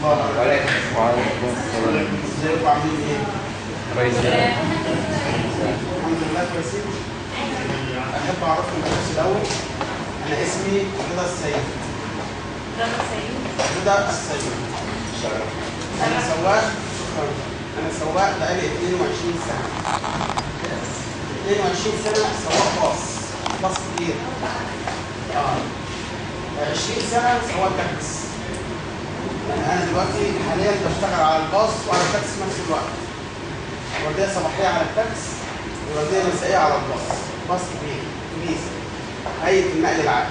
طاهر وعليكم السلام ازيكم عاملين ايه؟ كويس الحمد لله كويسين احب اعرفكم بنفسي الاول انا اسمي رضا السيد رضا السيد انا سواق شكرا انا سواق بقالي 22 سنه 22 سنه سواق باص باص كبير اه 20 سنه سواق تاكس يعني انا دلوقتي حاليا بشتغل على الباص وعلى التاكس في نفس الوقت ورديه صباحيه على التاكس ورديه مسائيه على الباص باص كبير اتوبيس هيئه النقل العام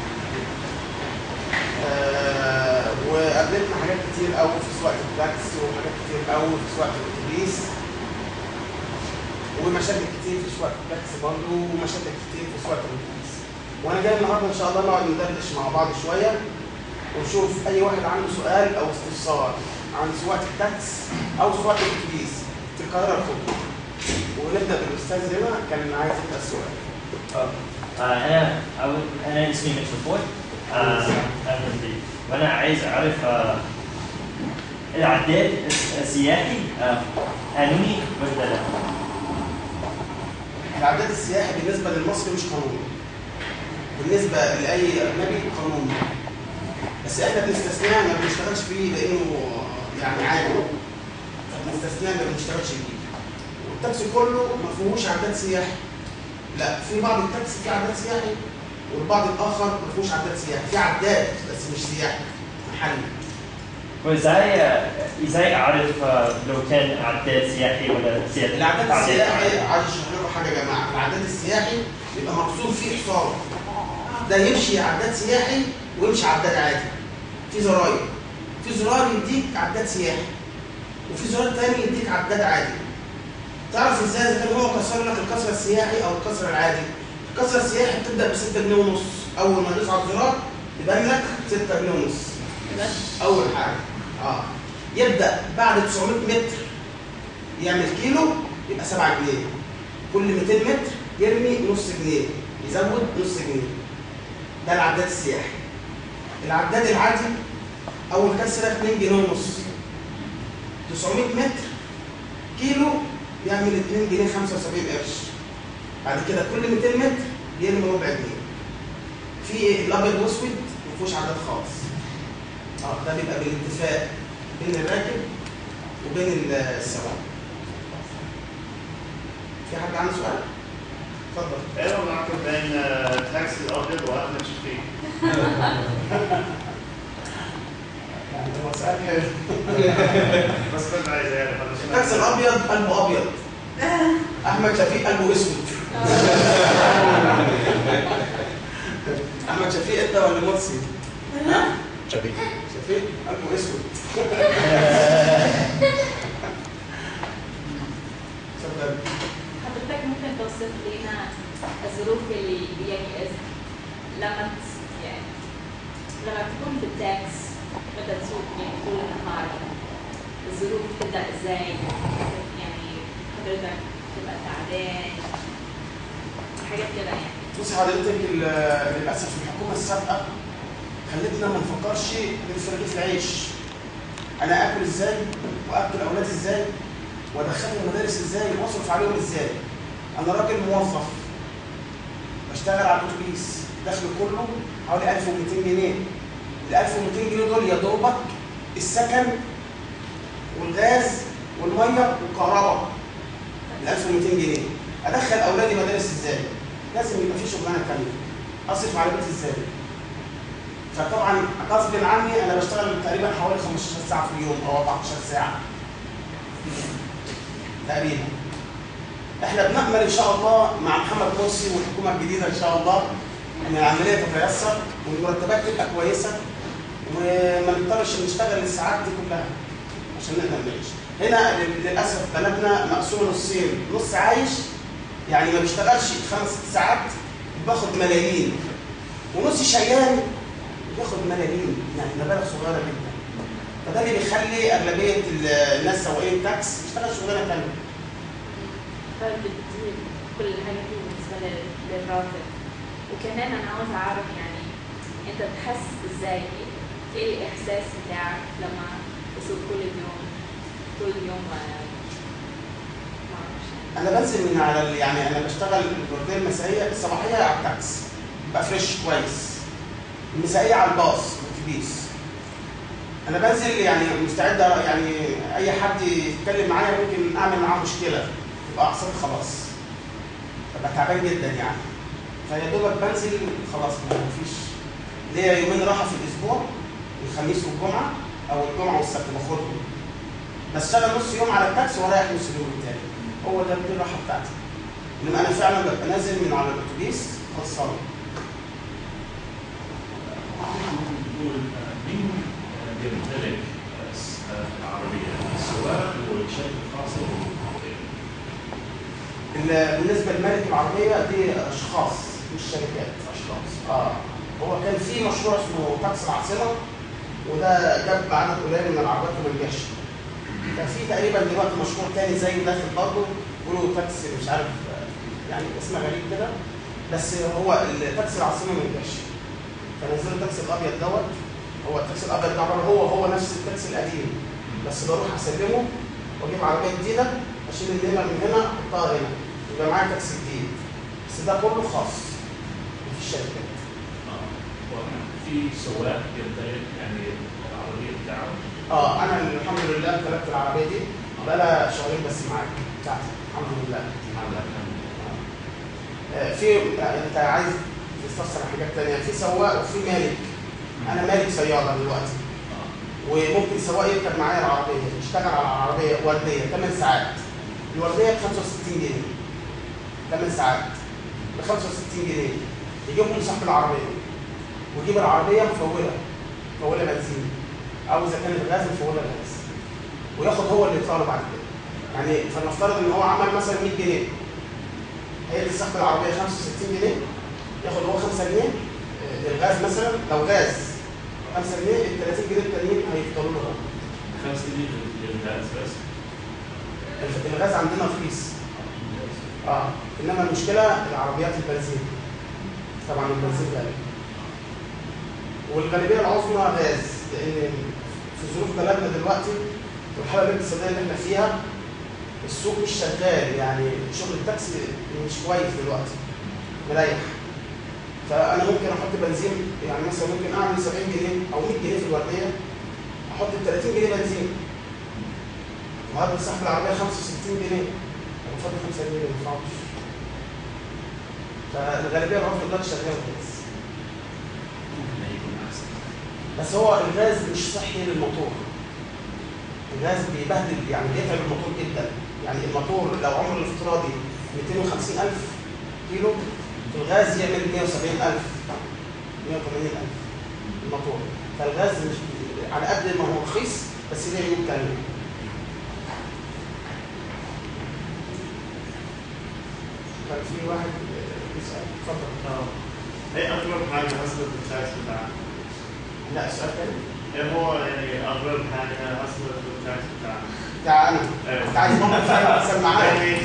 آه وقابلتنا حاجات كتير قوي في سواقه التاكس وحاجات كتير قوي في سواقه الاتوبيس ومشاكل كتير في سواقه التاكس برضه ومشاكل كتير في سواقه الاتوبيس وانا جاي النهارده ان شاء الله نقعد ندردش مع بعض شويه ونشوف اي واحد عنده سؤال او استفسار عن سواقه التاكس او سواقه الاتوبيس في القاهره الكبرى ونبدا بالاستاذ هنا كان عايز يسال السؤال آه، انا أول- انا اسمي متر فورد آه، اهلا بك وانا عايز اعرف آه، العداد الس- السياحي آه، قانوني ولا لا؟ العداد السياحي بالنسبه للمصري مش قانوني بالنسبه لاي اجنبي قانوني بس احنا بنستثناه ما بنشتغلش فيه لانه يعني عادي بنستثناه ما بنشتغلش فيه والتاكسي كله ما فيهوش عداد سياحي لا في بعض التاكسي فيه عداد سياحي والبعض الاخر ما فيهوش عداد سياحي في عداد بس مش سياحي محلي وازاي آه، ازاي اعرف آه، لو كان عداد سياحي ولا سياحي؟ العداد عداد السياحي عادي. عايز اشرح لكم حاجه يا جماعه العداد السياحي يبقى مقصود فيه حصان ده يمشي عداد سياحي ويمشي عداد عادي في زراير في زرار يديك عداد سياحي وفي زرار تاني يديك عداد عادي تعرف ازاي اذا كان هو كسر لك الكسر السياحي او الكسر العادي الكسر السياحي بتبدا ب 6 جنيه ونص اول ما تدوس على الزرار يبان لك 6 جنيه ونص اول حاجه اه يبدا بعد 900 متر يعمل كيلو يبقى 7 جنيه كل 200 متر يرمي نص جنيه يزود نص جنيه ده العداد السياحي العداد العادي اول كسره 2 جنيه ونص 900 متر كيلو يعمل 2 جنيه 75 قرش بعد كده كل 200 متر يرمي ربع جنيه في ايه الابيض واسود ما فيهوش عداد خالص اه ده بيبقى بالاتفاق بين الراكب وبين السواق في حد عنده سؤال؟ اتفضل ايه العلاقة بين آه، تاكسي الابيض واحمد شفيق؟ يعني هو سؤال حلو بس كنت عايز اعرف انا سمعت- التاكسي الابيض قلبه ابيض احمد شفيق قلبه اسود احمد شفيق انت ولا مرسي؟ ها؟ شفيق شفيق قلبه اسود اتفضل حضرتك ممكن توصف لنا الظروف اللي يعني إز- لما تس- يعني لما تكون في التاكس بدها تسوق يعني طول النهار الظروف بتبدا ازاي؟ يعني حضرتك تبقى تعبان حاجات كده يعني بصي حضرتك ال- للاسف الحكومه السابقه خلتنا ما نفكرش غير في رغيف العيش انا اكل ازاي واكل اولادي ازاي وادخلهم المدارس ازاي واصرف عليهم ازاي انا راجل موظف بشتغل على الاتوبيس دخلي كله حوالي 1200 جنيه ال 1200 جنيه دول يا دوبك السكن والغاز والميه والكهرباء ال 1200 جنيه ادخل اولادي مدارس ازاي لازم يبقى في شغلانه ثانيه اصرف على بيتي ازاي فطبعا غصب عني انا بشتغل تقريبا حوالي 15 ساعه في اليوم او 14 ساعه تقريبا احنا بنأمل ان شاء الله مع محمد مرسي والحكومه الجديده ان شاء الله ان العمليه تتيسر والمرتبات تبقى كويسه وما نضطرش نشتغل الساعات دي كلها عشان نقدر نعيش هنا للاسف بلدنا مقسومه نصين نص عايش يعني ما بيشتغلش خمس ست ساعات باخد ملايين ونص شيان بياخد ملايين يعني مبالغ صغيره جدا فده اللي بيخلي اغلبيه ال- الناس سواقين التاكس يشتغل شغلانه ثانيه فبتزيد كل الحاجات دي بالنسبه لل- للراتب وكمان انا عاوز اعرف يعني انت بتحس ازاي ايه الاحساس بتاعك لما يوم ما ما اعرفش انا بنزل من على ال- يعني انا بشتغل الورديه المسائيه الصباحيه على التاكس بقى فريش كويس المسائيه على الباص الاتوبيس انا بنزل يعني مستعد يعني اي حد يتكلم معايا ممكن اعمل معاه مشكله يبقى اعصابي خلاص ببقى تعبان جدا يعني فيا دوبك بنزل خلاص ما فيش ليا يومين راحه في الاسبوع الخميس والجمعه او الجمعه والسبت باخدهم بشتغل نص يوم على التاكسي ورايح نص اليوم التاني هو ده دي الراحه بتاعتي انما انا فعلا ببقى نازل من على الاتوبيس خلصان نقول مين بيمتلك العربية؟ السواق والشركة الخاصة ال- بالنسبه لمالك العربيه دي اشخاص مش شركات أشخاص اه هو كان في مشروع اسمه تاكسي العاصمه وده جاب عدد قليل من العربيات وما نجحش كان في تقريبا دلوقتي مشروع تاني زي داخل برضه بيقولوا تاكسي مش عارف آه، يعني اسم غريب كده بس هو التاكسي العاصمه ما نجحش فنزلوا التاكسي الابيض دوت هو التاكسي الابيض ده عبارة هو هو نفس التاكسي القديم بس بروح اسلمه واجيب عربيه جديده اشيل النمر من هنا احطها هنا يبقى معايا تاكسي جديد بس ده كله خاص مفيش شركات في سواق يمتلك يعني العربية بتاعه اه انا الحمد لله امتلكت العربيه دي بقى شهرين بس معايا بتاعتي الحمد لله آه، في آه، انت عايز تستفسر عن حاجات تانية في سواق وفي مالك انا مالك سياره دلوقتي وممكن السواق يركب معايا العربيه يشتغل على العربيه ورديه 8 ساعات الورديه ب 65 جنيه 8 ساعات ب 65 جنيه يجيبهم صاحب العربيه ويجيب العربيه مفوله مفوله بنزين او اذا كانت غاز مفوله غاز وياخد هو اللي يطلع له بعد كده يعني فلنفترض ان هو عمل مثلا 100 جنيه هيدي صاحب العربيه 65 جنيه ياخد هو 5 جنيه آه، للغاز مثلا لو غاز 5 جنيه ال 30 جنيه التانيين هيفضلوا له هو. خمس جنيه للغاز بس الف- الغاز عندنا رخيص اه انما المشكله العربيات البنزين طبعا البنزين غالي والغالبيه العظمى غاز لان في ظروف بلدنا دلوقتي والحاله الاقتصاديه اللي احنا فيها السوق مش شغال يعني شغل التاكسي مش كويس دلوقتي مريح فانا ممكن احط بنزين يعني مثلا ممكن اعمل 70 جنيه او 100 جنيه في الورديه احط 30 جنيه بنزين وهذا صاحب العربيه 65 جنيه انا بفضل 5 جنيه ما ينفعش فالغالبيه العظمى دلوقتي شغاله بس ممكن يكون أحسن بس هو الغاز مش صحي للموتور الغاز بيبهدل يعني بيتعب الموتور جدا يعني الموتور لو عمره الافتراضي 250000 كيلو في الغاز يعمل 170000 180000 الموتور فالغاز مش على قد ما هو رخيص بس ليه عيوب تانية كان في واحد آه، بيسأل اتفضل ايه اغرب حاجه حصلت بالتاكس بتاعك؟ لا سؤال تاني ايه هو يعني اغرب حاجه حصلت بالتاكس بتاعك؟ بتاع انا أيوة. انت عايز موقف احسن معايا يعني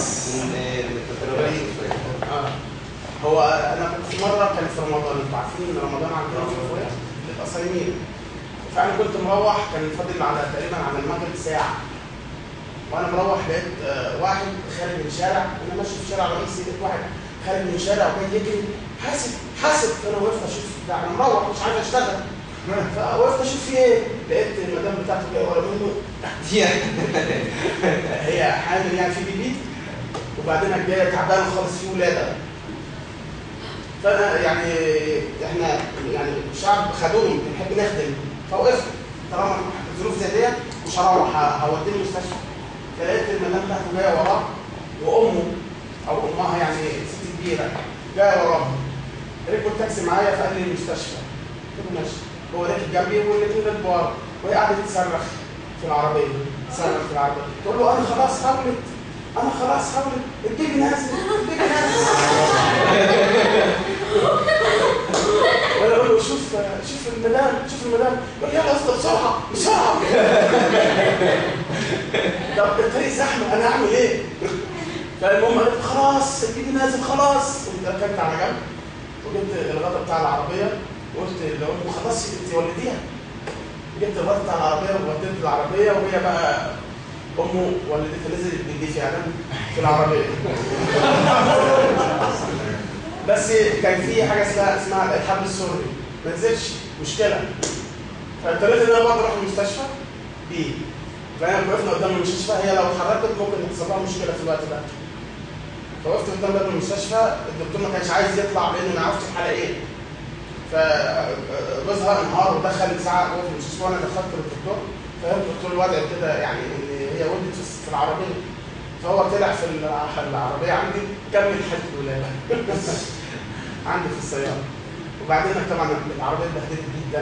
اه هو انا كنت في مره كان في رمضان انتوا عارفين ان رمضان عندنا في اخويا بيبقى صايمين فانا كنت مروح كان فاضل على تقريبا على المغرب ساعه وانا مروح لقيت آه، واحد خارج من شارع انا ماشي في شارع رئيسي لقيت واحد خارج من شارع وجاي يجري حاسب حاسب فانا وقفت اشوف ده انا مروح مش عارف اشتغل فوقفت اشوف في ايه لقيت المدام بتاعته جايه ورا منه هي حامل يعني في بيبي وبعدين جايه تعبانه خالص في ولاده فانا يعني احنا يعني الشعب خدوني بنحب نخدم فوقفت طالما الظروف زي ديت مش هروح ه- هوديه المستشفى فلقيت المدام بتاعته جايه وراه وامه او امها يعني ست كبيره جايه وراه ركبوا التاكسي معايا فقال لي المستشفى قلت له ماشي هو راكب جنبي والاثنين راكبوا ورا وهي قاعده تصرخ في العربيه تصرخ في العربيه تقول له انا خلاص حاولت انا خلاص حاولت البيبي نازل البيبي نازل وانا اقول له شوف شوف المدام شوف المدام يقول لي يلا اسطى بسرعه بسرعه طب الطريق زحمه انا اعمل ايه؟ فالمهم قالت خلاص البيبي نازل خلاص قمت ركبت على جنب وجبت الغطا بتاع العربيه وقلت لامه خلاص انت ولديها جبت الغطا بتاع العربيه ووديت العربيه وهي بقى امه والدتها نزلت بالدي فعلا في العربيه بس كان في حاجه اسمها اسمها الحبل السري ما نزلش مشكله فاضطريت ان انا برضه اروح المستشفى بيه فانا وقفنا قدام المستشفى هي لو اتحركت ممكن تحصل لها مشكله في الوقت ده فوقفت قدام باب المستشفى الدكتور ما كانش عايز يطلع لانه ما عرفش الحاله ايه فجوزها انهار ودخل زعق جوه في المستشفى وانا دخلت للدكتور فهمت الدكتور الوضع كده يعني ان هي ولدت في- في العربيه فهو طلع في الع- العربيه عندي كمل حاله الولاده عندي في السياره وبعدين طبعا العربيه اتبهدلت جدا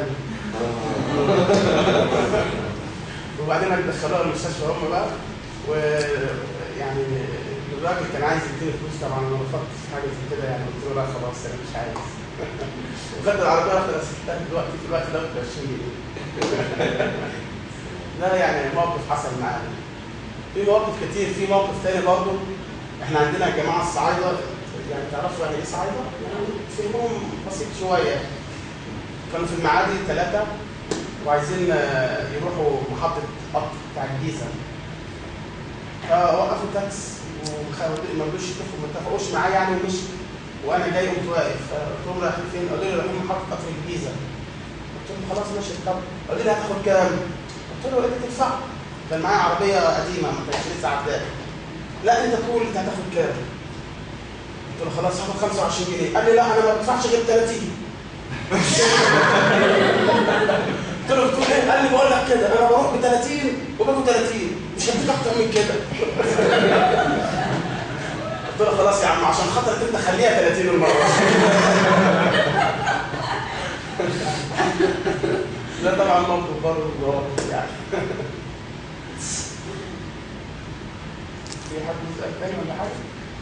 وبعدين دخلوها المستشفى هم بقى ويعني الراجل كان عايز يديني فلوس طبعا انا رفضت في حاجه زي كده يعني قلت له لا خلاص انا مش عايز وخدت العربيه رحت غسلتها دلوقتي في الوقت ده ب 20 جنيه لا يعني موقف حصل معانا في مواقف كتير في موقف تاني برضه احنا عندنا يا جماعه الصعايده يعني تعرفوا يعني ايه صعايده؟ يعني فهمهم بسيط شويه كانوا في المعادي ثلاثه وعايزين آه، يروحوا محطه قطر بتاع الجيزه فوقفوا تاكس وما رضوش يتفقوا ما اتفقوش معايا يعني ومشي وانا جاي قمت واقف فقلت لهم رايحين فين؟ قالوا لي رايحين محطه قطر الجيزه قلت لهم خلاص ماشي طب قالوا لي هتاخد كام؟ قلت له انت تدفع كان معايا عربيه قديمه ما كانتش لسه عداد لا انت تقول انت هتاخد كام؟ قلت له خلاص هاخد 25 جنيه قال لي لا انا ما بدفعش غير 30 قلت له بتقول ايه؟ قال لي بقول لك كده انا بروح ب 30 وباخد 30 مش هديك اكتر من كده قلت له خلاص يا عم عشان خاطرك انت خليها 30 المره ده طبعا موقف برضه اللي هو يعني في حد يسأل تاني ولا حاجة؟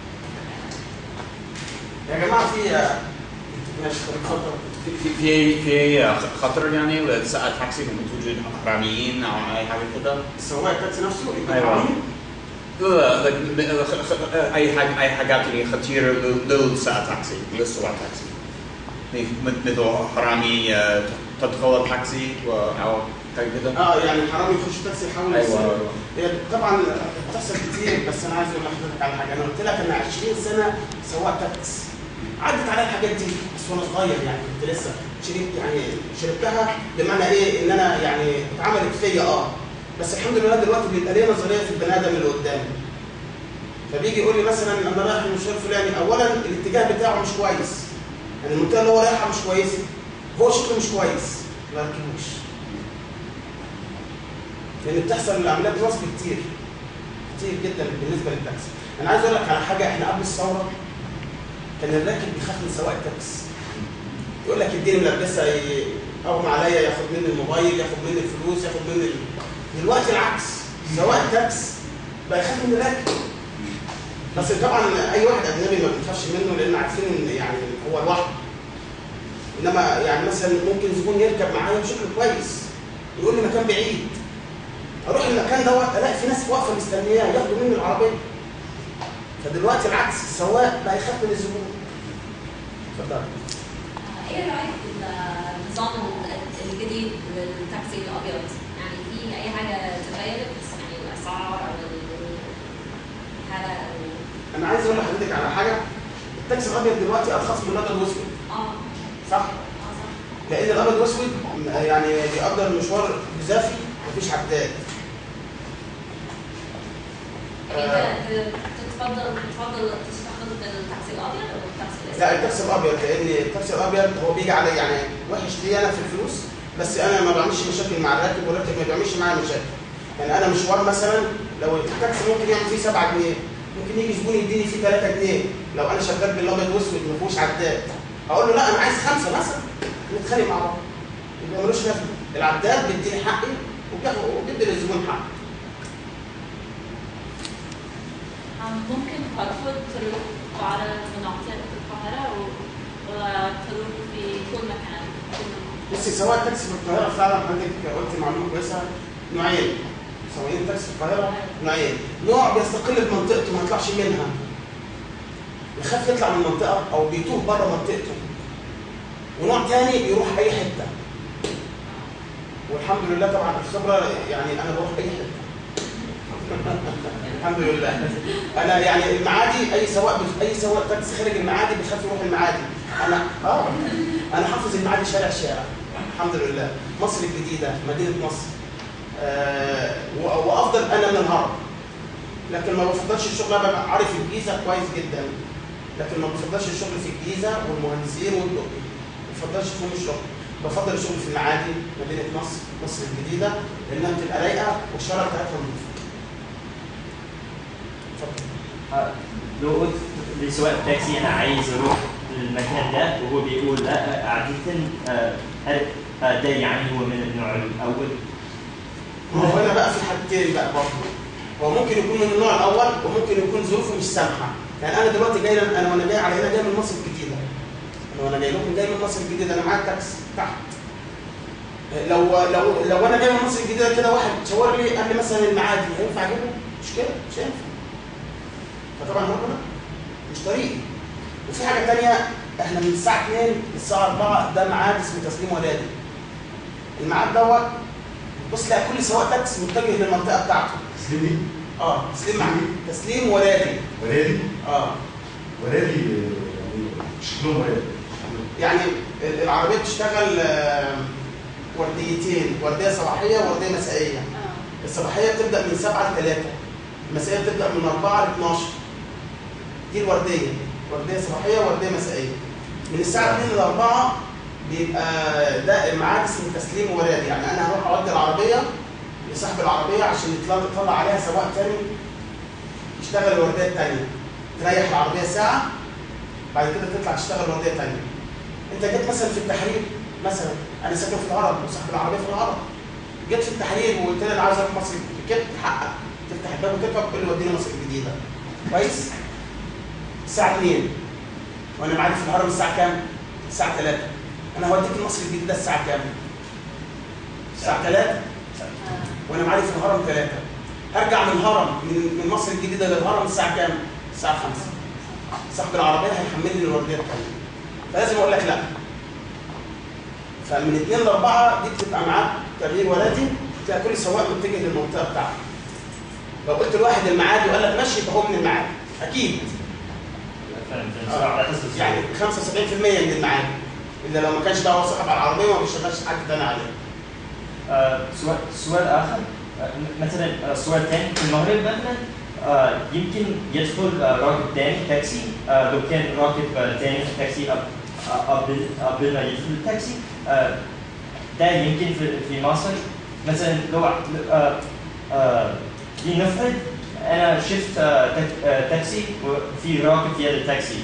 يا جماعة في ماشي طب اتفضل في في في خطر يعني ولا ساعة تاكسي لما توجد حراميين او اي حاجه كده؟ السواق التاكسي نفسه يبقى أيوة. حرامي؟ لا لا like خ- خ- اي حاجه اي حاجات اللي خطيره لل- للساعة تاكسي للسواق تاكسي مثل- مثل حرامي آه، تدخل التاكسي و- او حاجه كده اه يعني الحرامي يخش تاكسي يحاول ايوه يسرق. أيوة. هي طبعا بتحصل كتير بس انا عايز اقول لحضرتك على حاجه انا قلت لك انا 20 سنه سواق تاكسي عدت عليا الحاجات دي بس وانا صغير يعني كنت لسه شربت يعني شربتها بمعنى ايه ان انا يعني اتعملت فيا اه بس الحمد لله دلوقتي بيبقى ليا نظريه في البني ادم اللي قدامي فبيجي يقول لي مثلا انا رايح المشوار الفلاني اولا الاتجاه بتاعه مش كويس يعني المنطقه اللي هو رايحها مش كويسه هو شكله مش كويس ما ركبوش لان بتحصل عمليات نصب كتير كتير جدا بالنسبه للتاكسي انا عايز اقول لك على حاجه احنا قبل الثوره كان الراكب بيخاف من سواق التاكسي يقول لك اديني ملبسه ي- اغمى عليا ياخد مني الموبايل ياخد مني الفلوس ياخد مني ال... دلوقتي العكس سواق التاكس بقى يخاف من الراكب بس طبعا اي واحد اجنبي ما بنخافش منه لان عارفين ان يعني هو لوحده انما يعني مثلا ممكن زبون يركب معايا بشكل كويس يقول لي مكان بعيد اروح المكان دوت الاقي في ناس واقفه مستنياه ياخدوا مني العربيه فدلوقتي العكس السواق بقى يخاف من الزبون اتفضل ايه رايك في النظام الجديد للتاكسي الابيض؟ يعني في اي حاجه تغيرت يعني الاسعار او ال- هذا ال- انا عايز اقول لحضرتك على حاجه التاكسي الابيض دلوقتي ارخص من الابيض والاسود اه صح؟ اه صح لان الابيض والاسود يعني بيقدر المشوار بزافي مفيش عداد يعني انت تتفضل تتفضل تستخدم التاكسي الابيض او التاكسي الاسود؟ لا التاكسي الابيض لان التاكسي الابيض هو بيجي علي يعني وحش لي انا في الفلوس بس انا ما بعملش مشاكل مع الراكب والراكب ما بيعملش معايا مشاكل يعني انا مشوار مثلا لو التاكسي ممكن يعمل فيه 7 جنيه ممكن يجي زبون يديني فيه 3 جنيه لو انا شغال بالابيض واسود ما فيهوش عداد اقول له لا انا عايز خمسه مثلا نتخانق مع بعض يبقى ملوش لازمه العداد بيديني حقي وبياخد- وبيدي للزبون حقه أم، ممكن أرفض تروح على مناطق القاهرة و- ولا تروح في كل مكان كل- بصي سواق التاكسي في القاهره فعلا حضرتك قلت معلومه كويسه نوعين سواقين التاكسي في القاهره نوعين نوع بيستقل بمنطقته ما يطلعش منها يخاف يطلع من المنطقه او بيتوه بره منطقته ونوع تاني بيروح اي حته والحمد لله طبعا الخبره يعني انا بروح اي حته الحمد لله انا يعني المعادي اي سواق اي سواق تاكسي خارج المعادي بيخاف يروح المعادي انا اه انا حافظ المعادي شارع شارع الحمد لله مصر الجديده مدينه مصر آه و- وافضل انا من الهرم لكن ما بفضلش الشغل انا ببقى عارف الجيزه كويس جدا لكن ما بفضلش الشغل في الجيزه والمهندسين والدقي ما بفضلش فيهم الشغل بفضل الشغل في المعادي مدينه مصر مصر الجديده لانها بتبقى رايقه والشارع بتاعتها نظيفه اتفضل آه، لو قلت لسواق التاكسي انا عايز اروح المكان ده وهو بيقول لا عادة آه، هل آه، ده يعني هو من النوع الاول؟ ما هو هنا بقى في حاجتين بقى برضه هو ممكن يكون من النوع الاول وممكن يكون ظروفه مش سامحه يعني انا دلوقتي جاي انا وانا جاي على هنا جاي من مصر الجديده انا وانا جاي لكم جاي من مصر الجديده انا معايا تاكسي تحت لو لو لو انا جاي من مصر الجديده كده واحد شاور لي قال لي مثلا المعادي هينفع اجيبه؟ مش كده مش هينفع فطبعا هو كده مش طريقي وفي حاجه ثانيه احنا من الساعه 2 للساعه 4 ده ميعاد اسمه تسليم ولادي الميعاد دوت بص لا كل سواق تاكسي متجه للمنطقه بتاعته تسليمي اه تسليم مع تسليم ولادي ولادي اه ولادي يعني شكلهم ولادي يعني ال- العربيه بتشتغل آه، ورديتين ورديه صباحيه وورديه مسائيه اه الصباحيه بتبدا من 7 ل 3 المسائيه بتبدا من 4 ل 12 دي الورديه ورديه صباحيه وورديه مسائيه من الساعه 2 ل 4 بيبقى ده الميعاد اسمه تسليم ولادي يعني انا هروح اودي العربيه لصاحب العربيه عشان يطلع يطلع عليها سواق تاني يشتغل الورديه الثانيه تريح العربيه ساعه بعد كده تطلع تشتغل ورديه ثانيه انت جيت مثلا في التحرير مثلا انا ساكن في الهرم وصاحب العربيه في الهرم جيت في التحرير وقلت لي انا عايز اروح مصر ركبت حقك تفتح الباب وتركب تقول لي وديني مصر الجديده كويس الساعه 2 وانا معادي في الهرم الساعه كام؟ الساعه 3 انا هوديك مصر الجديده الساعه كام؟ الساعه 3 وانا معادي في الهرم 3 هرجع من الهرم من من مصر الجديده للهرم الساعه كام؟ الساعه 5 صاحب العربيه هيحمل لي الورديه الثانيه فلازم اقول لك لا فمن 2 ل 4 دي بتبقى معاك تغيير ولادي تلاقي كل سواق متجه للمنطقه بتاعته لو قلت لواحد المعادي وقال لك ماشي يبقى هو من المعادي اكيد فهمت فهمت على حسب الظروف. يعني 75% من المعادي الا لو ما كانش ده هو صاحب على العربيه وما بيشغلش حد تاني عليه آه، سؤال سؤال اخر آه، مثلا آه، سؤال ثاني في المغرب مثلا آه، يمكن يدخل آه، راكب ثاني تاكسي آه، لو كان راكب آه، ثاني في التاكسي قبل- آه، قبل قبل ما يدخل التاكسي آه، ده يمكن في في مصر مثلا لو آه، آه، لنفرض انا شفت آه، تاك- آه، تاكسي وفي راكب في هذا التاكسي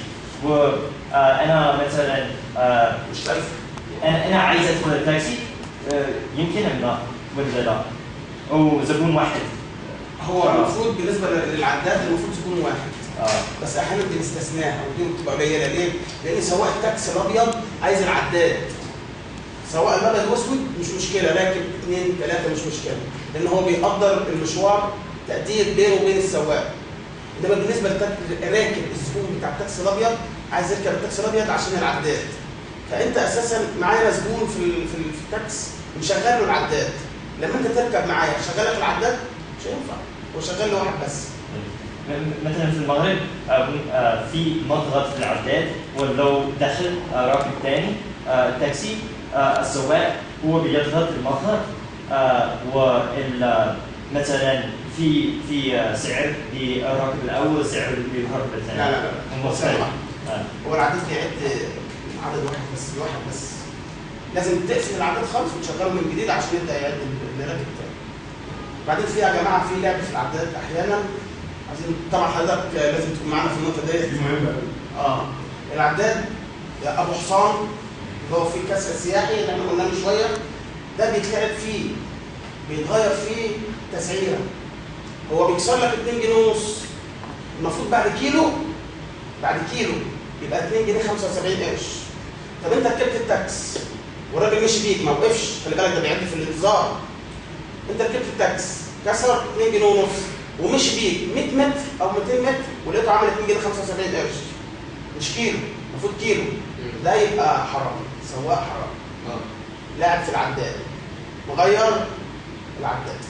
وانا مثلا آه، مش عارف انا انا عايز ادخل التاكسي آه، يمكن ام لا ولا لا او زبون واحد هو المفروض بالنسبه للعداد المفروض تكون واحد اه بس احيانا بنستثناها ودي بتبقى قليله ليه؟ لان سواق التاكسي الابيض عايز العداد سواء الابيض والاسود مش مشكله راكب اثنين ثلاثه مش مشكله لان هو بيقدر المشوار تقدير بينه وبين السواق انما بالنسبه للراكب الزبون بتاع التاكسي الابيض عايز يركب التاكسي الابيض عشان العداد فانت اساسا معانا زبون في ال- في, ال- في التاكسي مشغل له العداد لما انت تركب معايا شغلك العداد مش هينفع هو شغال له واحد بس م- مثلا في المغرب آه، م- آه، في مضغط في العداد ولو دخل آه، راكب ثاني تاكسي آه، السواق هو بيضغط المضغط آه، وال آه، مثلا في في آه، سعر للراكب الاول سعر للراكب الثاني لا لا لا مختلف آه. هو العداد بيعد عدد واحد بس واحد بس لازم تقفل العداد خالص وتشغله من جديد عشان يبدا يعد اللي راكب تاني بعدين في يا جماعه في لعب في العداد احيانا عايزين طبعا حضرتك لازم تكون معانا في النقطه ديت دي مهمه قوي اه العداد يا ابو حصان اللي هو فيه كسر سياحي اللي احنا قلنا من شويه ده بيتلعب فيه بيتغير فيه تسعيره هو بيكسر لك 2 جنيه ونص المفروض بعد كيلو بعد كيلو يبقى 2 جنيه 75 قرش طب انت ركبت التاكس والراجل مشي بيك ما وقفش خلي بالك ده بيعد في الانتظار انت ركبت التاكس كسر 2 جنيه ونص ومشي بيك 100 متر او 200 متر ولقيته عامل 2 جنيه 75 قرش مش كيلو المفروض كيلو ده يبقى حرام سواق حرام اه لاعب في العداد مغير العداد يعني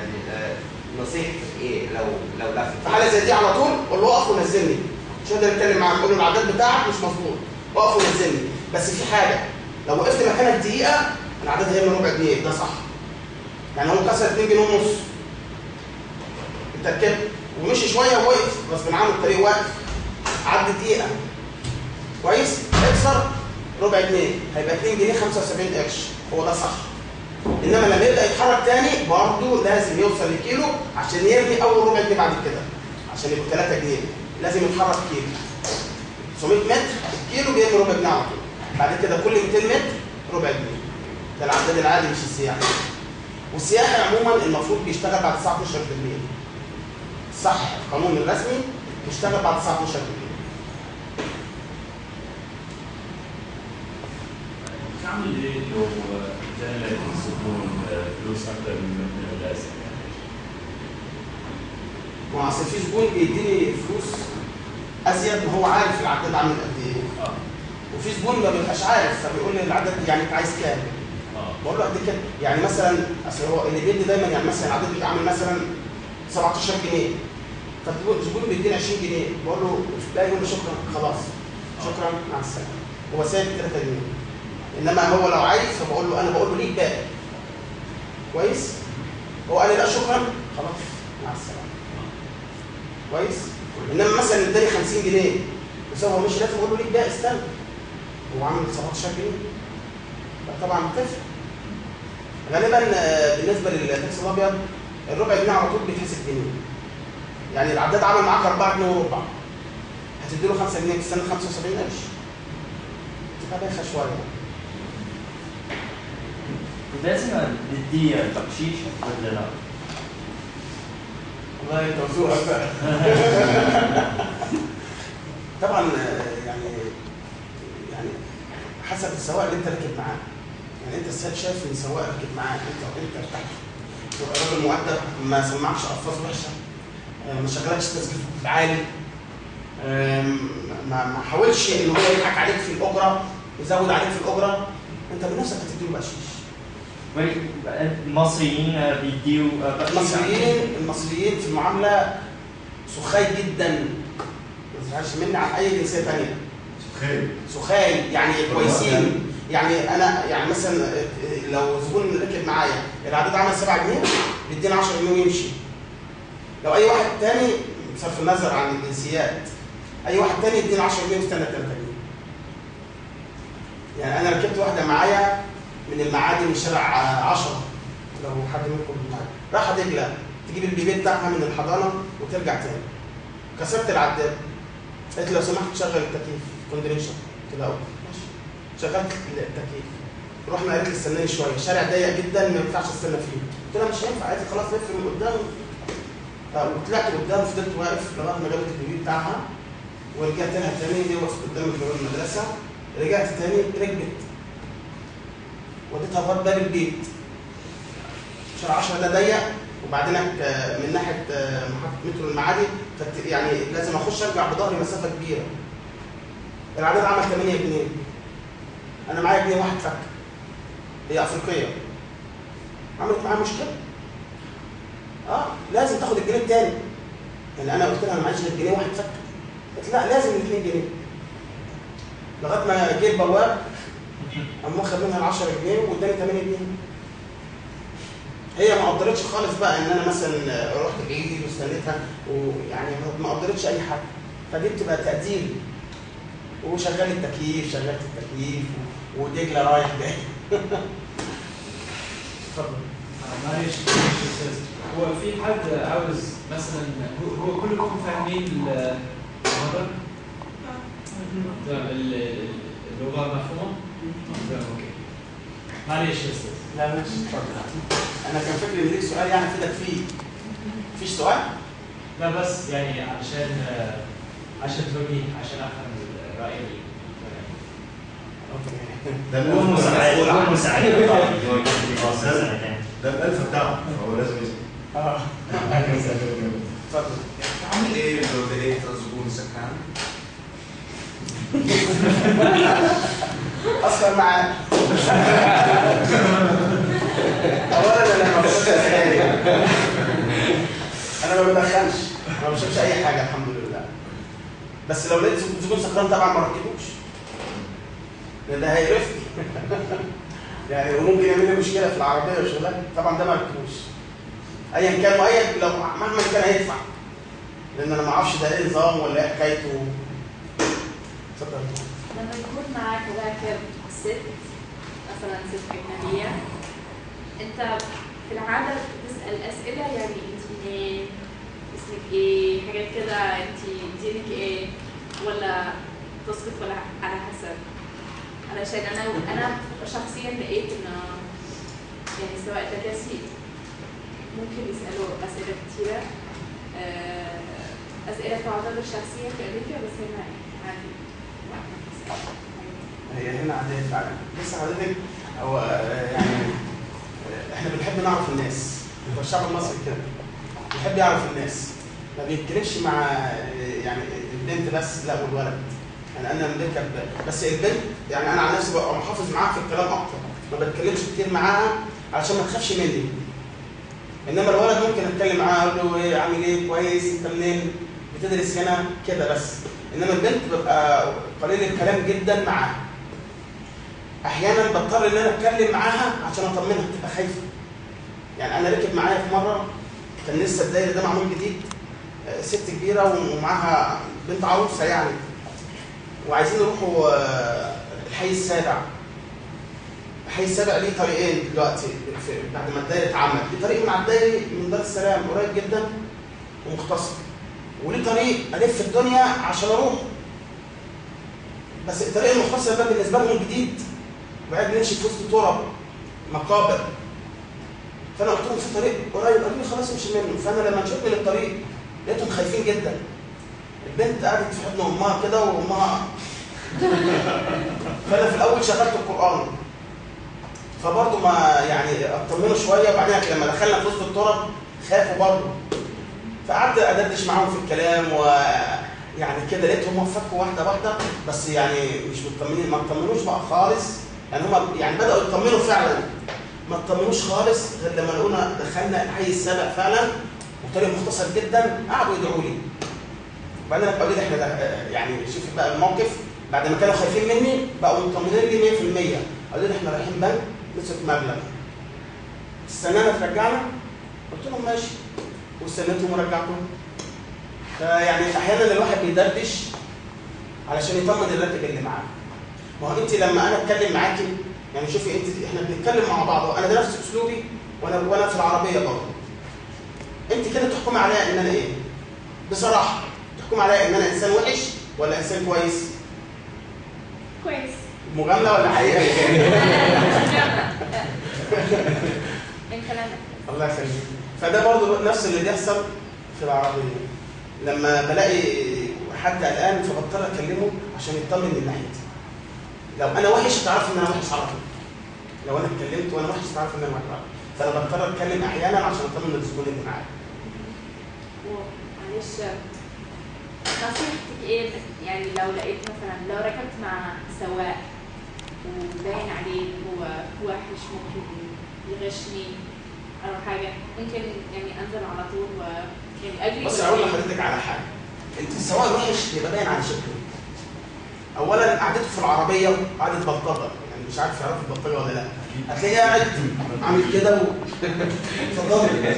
يعني آه، نصيحتك ايه لو لو لفت في حاله زي دي على طول قول له اقف ونزلني مش هقدر اتكلم معاك قول له العداد بتاعك مش مظبوط اقف ونزلني بس في حاجه لو وقفت مكانك دقيقه العداد هيعمل ربع جنيه ده صح يعني هو كسر 2 جنيه ونص انت ركبت ومشي شويه ووقف غصب عنه الطريق واقف عدى دقيقه كويس اكسر ربع جنيه هيبقى 2 جنيه 75 قرش هو ده صح انما لما يبدا يتحرك تاني برضه لازم يوصل لكيلو عشان يرمي اول ربع جنيه بعد كده عشان يبقوا 3 جنيه لازم يتحرك كيلو 900 متر الكيلو بيرمي ربع جنيه على طول بعد كده كل 200 متر ربع جنيه ده العداد العادي مش السياحي والسياحي عموما المفروض بيشتغل بعد الساعه 12 بالليل صح القانون الرسمي بيشتغل بعد الساعه 12 بالليل تعمل ايه لو جاء لك الزبون فلوس اكثر من من اللازم يعني ما هو اصل في زبون بيديني فلوس ازيد ما هو عارف العداد عامل قد ايه اه وفي زبون ما بيبقاش عارف فبيقول لي العداد يعني انت عايز كام؟ اه بقول له قد كده يعني مثلا اصل هو اللي بيدي دايما يعني مثلا العداد بيبقى عامل مثلا 17 جنيه فالزبون بيديني 20 جنيه بقول له لا يقول لي شكرا خلاص شكرا مع السلامه هو سايب 3 جنيه انما هو لو عايز فبقول له انا بقول له ليك باقي كويس هو قال لي لا شكرا خلاص مع السلامه كويس انما مثلا اداني 50 جنيه بس هو مش لازم اقول له ليك باقي استنى هو عامل 17 جنيه لا طبعا بتفرق غالبا آه، بالنسبه للتاكسي الابيض الربع جنيه على طول بيتحسب جنيه يعني العداد عمل معاك 4 جنيه وربع هتدي له 5 جنيه تستنى 75 قرش تبقى بايخه شويه لازم ندي بقشيش ولا لا؟ والله انت وزورك بقى طبعا آه، يعني يعني حسب السواق اللي انت راكب معاه يعني انت السائق شايف ان السواق راكب معاك انت انت ارتحت الراجل مؤدب ما سمعكش الفاظ وحشه آه، ما شغلكش تسجيل عالي آم، ما ما حاولش ان هو يضحك عليك في الاجره يزود عليك في الاجره انت بنفسك هتديله بقشيش المصريين بيديوا بقشيش المصريين المصريين في المعامله سخاي جدا ما تزعلش مني عن اي جنسيه ثانيه خير سخاي يعني كويسين يعني انا يعني مثلا لو زبون ركب معايا العدد عمل 7 جنيه بيديني 10 جنيه ويمشي لو اي واحد تاني بصرف النظر عن الجنسيات اي واحد تاني يديني 10 جنيه ويستنى 3 جنيه يعني انا ركبت واحده معايا من المعادي من شارع 10 لو حد منكم معايا راح دجله تجيب البيبي بتاعها من الحضانه وترجع تاني كسرت العداد قالت لي لو سمحت شغل التكييف كوندينيشن قلت لها أوكي، ماشي شغلت التكييف رحنا قالت لي استناني شويه شارع ضيق جدا ما ينفعش استنى فيه قلت لها مش هينفع قالت لي خلاص لف من قدام فطلعت قدام فضلت واقف لغايه ما جابت البيبي بتاعها ورجعت لها تاني دي وقفت قدام باب المدرسه رجعت تاني ركبت وديتها لغايه باب البيت شارع 10 ده ضيق وبعدين آه، من ناحيه آه، محطه مترو المعادي فت- يعني لازم اخش ارجع بظهري مسافه كبيره العدد عمل 8 جنيه انا معايا جنيه واحد فك هي افريقيه عملت معايا مشكله اه لازم تاخد الجنيه التاني يعني انا قلت لها انا معيش غير جنيه واحد فك قلت لا لازم 2 جنيه لغايه ما جه البواب قام واخد منها ال 10 جنيه واداني 8 جنيه هي ما قدرتش خالص بقى ان انا مثلا رحت بعيد واستنيتها ويعني ما قدرتش اي حاجه فدي بتبقى تقدير وشغال التكييف شغلت التكييف ودجله رايح جاي اتفضل معلش معلش يا استاذ هو في حد عاوز مثلا هو- هو كلكم فاهمين ال- الموضوع؟ تمام ال- ال- اللغه مفهومه؟ تمام اوكي معلش يا استاذ لا ماشي اتفضل انا كان فكري ان ليك سؤال يعني افيدك فيه مفيش سؤال؟ لا بس يعني عشان عشان توجيه عشان افهم رايي اوكي ده هو الألف مساعد مسؤول هو عنه. مساعد الطالب هو يجي خلاص سنتين ده الألف بتاعه فهو لازم يسمع اه اتفضل تعمل ايه لو لقيت زبون سكان؟ اصلا معاه اولا انا ما بشربش سجاير انا ما بدخنش ما بشربش اي حاجه الحمد لله بس لو لقيت زبون سكران طبعا ما ركبوش لان ده هيقرفني يعني وممكن يعمل لي مشكله في العربيه وشغلها طبعا ده ما ركبوش ايا كان وايا لو مهما كان هيدفع لان انا ما اعرفش ده ايه نظام ولا ايه حكايته اتفضل لما يكون معك راكب ست مثلا ست أجنبية أنت في العادة بتسأل أسئلة يعني أنت منين؟ اسمك إيه؟ حاجات كده أنت دينك إيه؟ ولا تسقط ولا على حسب؟ علشان أنا أنا شخصيا لقيت إنه يعني سواء تكاسي ممكن يسألوا أسئلة كتيرة آه، أسئلة تعتبر شخصية في أمريكا بس هنا عادي هي هنا عادية فعلا بس حضرتك هو آه، يعني آه، احنا بنحب نعرف الناس هو الشعب المصري كده بيحب يعرف الناس ما بيتكلمش مع آه، يعني البنت بس لا والولد يعني انا بنركب بس البنت يعني انا عن نفسي ببقى محافظ معاها في الكلام اكتر ما بتكلمش كتير معاها علشان ما تخافش مني انما الولد ممكن اتكلم معاه اقول له ايه عامل ايه كويس انت منين بتدرس هنا كده بس انما البنت ببقى قليل الكلام جدا معاها احيانا بضطر ان انا اتكلم معاها عشان اطمنها بتبقى خايفه يعني انا ركب معايا في مره كان لسه الدايره ده معمول جديد آه، ست كبيره ومعاها بنت عروسه يعني وعايزين يروحوا آه، الحي السابع الحي السابع ليه طريقين دلوقتي في- بعد ما الدايره اتعمل في طريق من على الدايره من دار السلام قريب جدا ومختصر وليه طريق الف الدنيا عشان اروح بس الطريق المختصر ده بالنسبه لهم جديد وبعدين نمشي في وسط تراب مقابر فانا قلت لهم في طريق قريب قالوا لي خلاص امشي منه فانا لما مشيت من الطريق لقيتهم خايفين جدا البنت قعدت في حضن امها كده وامها فانا في الاول شغلت القران فبرضه ما يعني اطمنوا شويه وبعدين لما دخلنا في وسط التراب خافوا برضه فقعدت ادردش معاهم في الكلام ويعني كده لقيتهم فكوا واحده واحده بس يعني مش مطمنين ما اطمنوش بقى خالص يعني هم يعني بداوا يطمنوا فعلا ما اطمنوش خالص غير لما لقونا دخلنا الحي السابع فعلا وطريق مختصر جدا قعدوا يدعوا لي وبعدين قالوا لي احنا ده يعني شوف بقى الموقف بعد ما كانوا خايفين مني بقوا مطمنين لي 100% قالوا لي احنا رايحين بنك نصرف مبلغ تستنانا ترجعنا قلت لهم ماشي واستنيتهم ورجعتهم فيعني احيانا الواحد بيدردش علشان يطمن الراتب اللي معاه ما هو انت لما انا اتكلم معاكي يعني شوفي انت احنا بنتكلم مع بعض انا ده نفس اسلوبي وانا وانا في العربيه برضه انت كده تحكمي عليا ان انا ايه بصراحه تحكمي عليا ان انا انسان وحش ولا انسان كويس كويس مجامله ولا حقيقه من كلامك الله يخليك فده برضه نفس اللي بيحصل في العربيه لما بلاقي حد قلقان فبضطر اكلمه عشان يطمن من ناحيتي لو انا وحش تعرف ان انا وحش على طول لو انا اتكلمت وانا وحش تعرف ان انا وحش على طول فانا بضطر اتكلم احيانا عشان اطمن الزبون اللي معايا معلش نصيحتك ايه يعني لو لقيت مثلا لو ركبت مع سواق وباين عليه هو وحش ممكن يغشني او حاجه ممكن يعني انزل على طول و يعني اجري بص ولا اقول إيه؟ لحضرتك على حاجه انت السواق الوحش بيبقى باين على شكله اولا قعدته في العربيه قعدت بلطجه يعني مش عارف يعرف البلطجه ولا لا هتلاقيه قاعد عامل كده و اتفضلي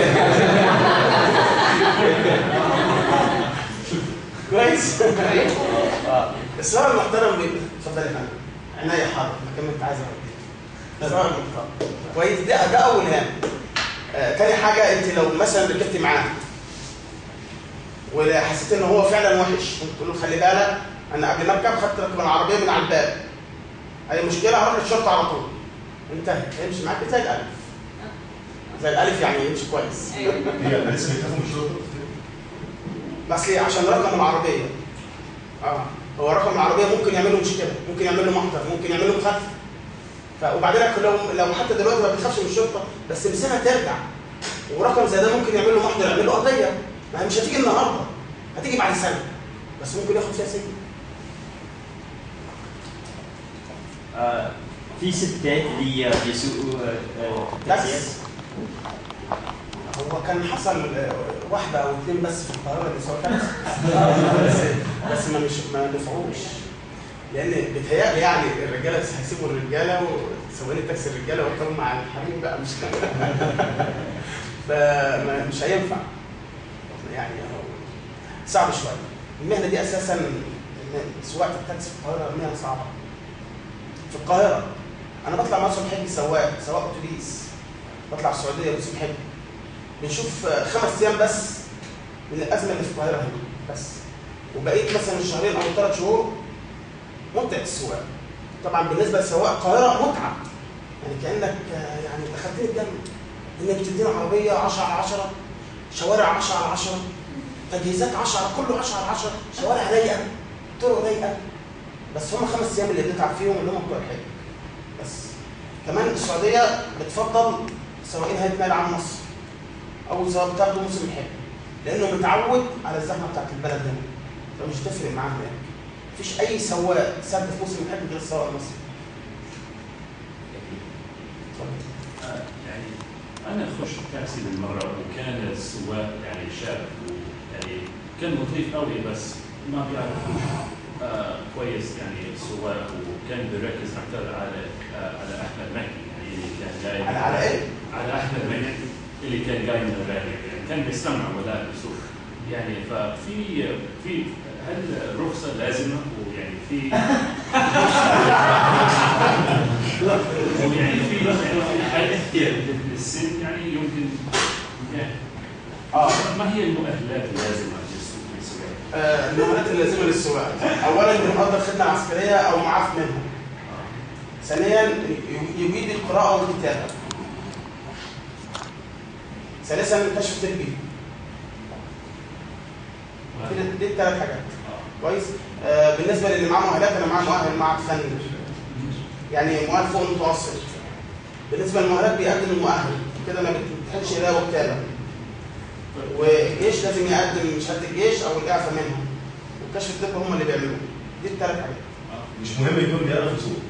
كويس السواق المحترم بيبقى اتفضل يا فندم عناية حاضر مكان ما انت عايز اوديك السواق المحترم كويس ده ده اول هام آه، تاني حاجه انت لو مثلا ركبت معاه وحسيت ان هو فعلا وحش ممكن تقول له خلي بالك انا قبل ما اركب خدت رقم العربيه من على الباب اي مشكله هروح للشرطه على طول انتهى يمشي معاك زي الالف زي الالف يعني يمشي كويس أيوة. هي لسه بيخافوا من الشرطه بس ليه عشان رقم العربيه اه هو رقم العربيه ممكن يعمل له مشكله ممكن يعمل له محضر ممكن يعمل له مخالفه ف- وبعدين لو لو حتى دلوقتي ما بيخافش من الشرطه بس بسنه ترجع ورقم زي ده ممكن يعمل له محضر يعمل له قضيه ما هي مش هتيجي النهارده هتيجي بعد سنه بس ممكن ياخد فيها سجن آه، في ستات اللي بيسوقوا آه، آه، بس تاكسيات هو كان حصل آه، واحده او اثنين بس في القاهره اللي سواء كانت بس بس ما مش ما نفعوش لان بيتهيألي يعني الرجاله هيسيبوا الرجاله وسواقين التاكسي الرجاله ويركبوا مع الحريم بقى مش فمش هينفع يعني هو صعب شويه المهنه دي اساسا إن سواقه التاكسي في القاهره مهنه صعبه في القاهره انا بطلع موسم حج سواق سواق اتوبيس بطلع السعوديه موسم حج بنشوف آه، خمس ايام بس من الازمه اللي في القاهره هنا بس وبقيت مثلا الشهرين او ثلاث شهور متعه السواقه طبعا بالنسبه لسواق القاهره متعه يعني كانك آه، يعني دخلتني الجنه انك تدينا عربيه 10 على 10 شوارع 10 على 10 تجهيزات 10 على كله 10 على 10 شوارع رايقه طرق رايقه بس هم خمس ايام اللي بنتعب فيهم اللي هم بتوع الحج بس كمان السعوديه بتفضل سواقين هيئه مال عام مصر او سواء بتاخدوا موسم الحج لانه متعود على الزحمه بتاعت البلد هنا فمش تفرق معاه هناك مفيش اي سواق سد في موسم الحج غير السواق المصري اتفضل. آه، يعني انا خش تاكسي بالمره وكان السواق يعني شاب يعني كان لطيف قوي بس ما بيعرف آه كويس يعني السواق وكان بيركز اكثر على آه على احمد مكي يعني اللي كان جاي على على ايه؟ على احمد مكي اللي كان جاي من الرياض يعني كان بيستمع ولا بيشوف يعني ففي في هل رخصه لازمه ويعني في ويعني في يعني هل احتياج للسن يعني يمكن يعني اه ما هي المؤهلات اللازمه للسوق للسواق؟ آه، المهارات اللازمه للسواقه اولا يكون مقدر خدمه عسكريه او معاف منها ثانيا ي- يجيد القراءه والكتابه ثالثا كشف طبي كده دي الثلاث حاجات كويس آه بالنسبه للي معاه مؤهلات انا معاه مؤهل معهد فني يعني مؤهل فوق المتوسط بالنسبه للمؤهلات بيقدم المؤهل كده ما بتحتاجش قراءه وكتابه والجيش لازم يقدم شهاده الجيش او الاعفاء منها والكشف الطبي هم اللي بيعملوه دي الثلاث حاجات مش مهم يكون بيعرف يسوق